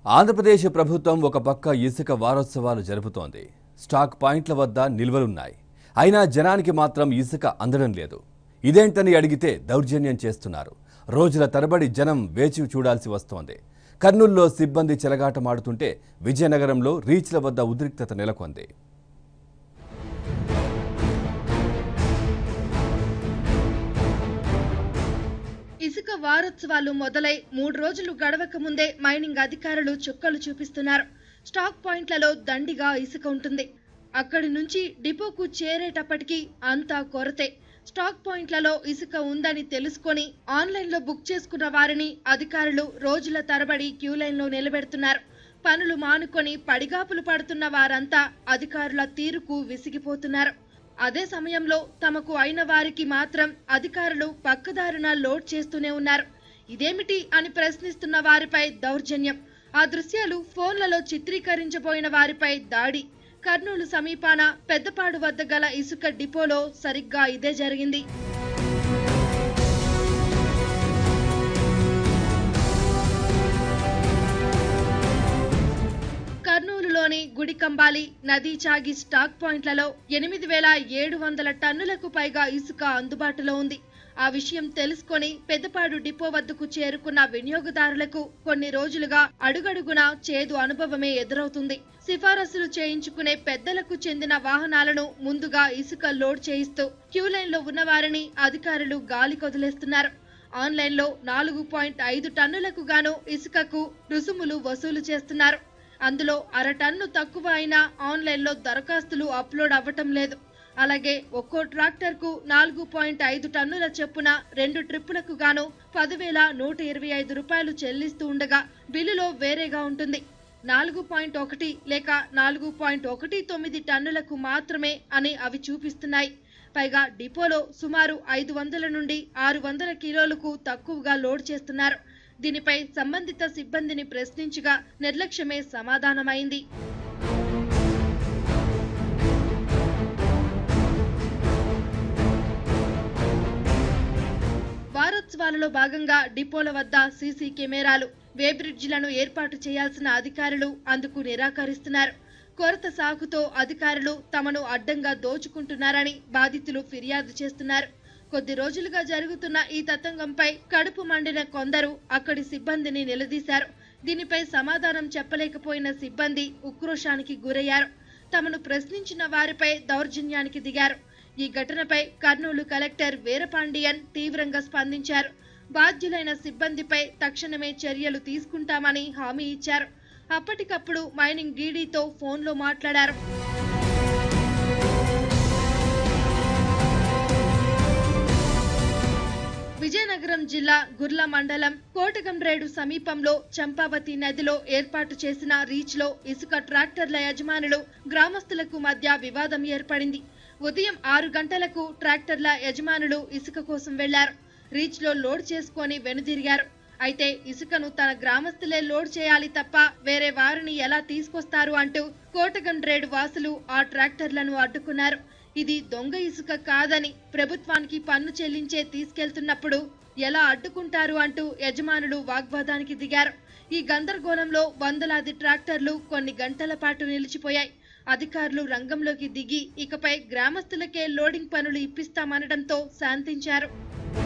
ఆంధ్రప్రదేశ్ ప్రభుత్వం ఒక పక్క ఇసుక వారోత్సవాలు జరుపుతోంది స్టాక్ పాయింట్ల వద్ద నిల్వలున్నాయి అయినా జనానికి మాత్రం ఇసుక అందడం లేదు ఇదేంటని అడిగితే దౌర్జన్యం చేస్తున్నారు రోజుల తరబడి జనం వేచి చూడాల్సి వస్తోంది కర్నూలులో సిబ్బంది చెలగాటమాడుతుంటే విజయనగరంలో రీచ్ల వద్ద ఉద్రిక్తత నెలకొంది ఇసుక వారోత్సవాలు మొదలై మూడు రోజులు గడవక ముందే మైనింగ్ అధికారులు చుక్కలు చూపిస్తున్నారు స్టాక్ పాయింట్లలో దండిగా ఇసుక ఉంటుంది అక్కడి నుంచి డిపోకు చేరేటప్పటికి అంతా కొరతే స్టాక్ పాయింట్లలో ఇసుక ఉందని తెలుసుకొని ఆన్లైన్లో బుక్ చేసుకున్న వారిని అధికారులు రోజుల తరబడి క్యూ లైన్లో నిలబెడుతున్నారు పనులు మానుకొని పడిగాపులు పడుతున్న వారంతా అధికారుల తీరుకు విసిగిపోతున్నారు అదే సమయంలో తమకు అయిన వారికి మాత్రం అధికారులు పక్కదారున లోడ్ చేస్తూనే ఉన్నారు ఇదేమిటి అని ప్రశ్నిస్తున్న వారిపై దౌర్జన్యం ఆ దృశ్యాలు ఫోన్లలో చిత్రీకరించబోయిన వారిపై దాడి కర్నూలు సమీపాన పెద్దపాడు వద్ద గల ఇసుక డిపోలో సరిగ్గా ఇదే జరిగింది కర్నూలులోని గుడికంబాలి నదీ చాగి స్టాక్ పాయింట్లలో ఎనిమిది వేల ఏడు వందల టన్నులకు పైగా ఇసుక అందుబాటులో ఉంది ఆ విషయం తెలుసుకొని పెద్దపాడు డిపో వద్దకు చేరుకున్న వినియోగదారులకు కొన్ని రోజులుగా అడుగడుగునా చేదు అనుభవమే ఎదురవుతుంది సిఫారసులు చేయించుకునే పెద్దలకు చెందిన వాహనాలను ముందుగా ఇసుక లోడ్ చేయిస్తూ క్యూ లైన్లో ఉన్న వారిని అధికారులు గాలి కొదిలేస్తున్నారు ఆన్లైన్లో నాలుగు పాయింట్ ఐదు టన్నులకు గాను ఇసుకకు రుసుములు వసూలు చేస్తున్నారు అందులో అర టన్ను తక్కువ అయినా ఆన్లైన్లో దరఖాస్తులు అప్లోడ్ అవ్వటం లేదు అలాగే ఒక్కో ట్రాక్టర్కు నాలుగు పాయింట్ ఐదు టన్నుల చొప్పున రెండు ట్రిప్పులకు గాను పదివేల నూట ఇరవై ఐదు రూపాయలు చెల్లిస్తూ ఉండగా బిల్లులో వేరేగా ఉంటుంది నాలుగు పాయింట్ ఒకటి లేక నాలుగు పాయింట్ ఒకటి తొమ్మిది టన్నులకు మాత్రమే అని అవి చూపిస్తున్నాయి పైగా డిపోలో సుమారు ఐదు వందల నుండి ఆరు వందల కిలోలకు తక్కువగా లోడ్ చేస్తున్నారు దీనిపై సంబంధిత సిబ్బందిని ప్రశ్నించగా నిర్లక్ష్యమే సమాధానమైంది వారోత్సవాలలో భాగంగా డిపోల వద్ద సీసీ కెమెరాలు వే బ్రిడ్జిలను ఏర్పాటు చేయాల్సిన అధికారులు అందుకు నిరాకరిస్తున్నారు కొరత సాకుతో అధికారులు తమను అడ్డంగా దోచుకుంటున్నారని బాధితులు ఫిర్యాదు చేస్తున్నారు కొద్ది రోజులుగా జరుగుతున్న ఈ తతంగంపై కడుపు మండిన కొందరు అక్కడి సిబ్బందిని నిలదీశారు దీనిపై సమాధానం చెప్పలేకపోయిన సిబ్బంది ఉక్రోషానికి గురయ్యారు తమను ప్రశ్నించిన వారిపై దౌర్జన్యానికి దిగారు ఈ ఘటనపై కర్నూలు కలెక్టర్ వీరపాండియన్ తీవ్రంగా స్పందించారు బాధ్యులైన సిబ్బందిపై తక్షణమే చర్యలు తీసుకుంటామని హామీ ఇచ్చారు అప్పటికప్పుడు మైనింగ్ డీడీతో ఫోన్లో మాట్లాడారు విజయనగరం జిల్లా గుర్ల మండలం కోటగండ్రేడు సమీపంలో చంపావతి నదిలో ఏర్పాటు చేసిన రీచ్ లో ఇసుక ట్రాక్టర్ల యజమానులు గ్రామస్తులకు మధ్య వివాదం ఏర్పడింది ఉదయం ఆరు గంటలకు ట్రాక్టర్ల యజమానులు ఇసుక కోసం వెళ్లారు రీచ్ లో లోడ్ చేసుకొని వెనుదిరిగారు అయితే ఇసుకను తన గ్రామస్తులే లోడ్ చేయాలి తప్ప వేరే వారిని ఎలా తీసుకొస్తారు అంటూ కోటగండ్రేడు వాసులు ఆ ట్రాక్టర్లను అడ్డుకున్నారు ఇది దొంగ ఇసుక కాదని ప్రభుత్వానికి పన్ను చెల్లించే తీసుకెళ్తున్నప్పుడు ఎలా అడ్డుకుంటారు అంటూ యజమానులు వాగ్వాదానికి దిగారు ఈ గందరగోళంలో వందలాది ట్రాక్టర్లు కొన్ని గంటల పాటు నిలిచిపోయాయి అధికారులు రంగంలోకి దిగి ఇకపై గ్రామస్తులకే లోడింగ్ పనులు ఇప్పిస్తామనడంతో శాంతించారు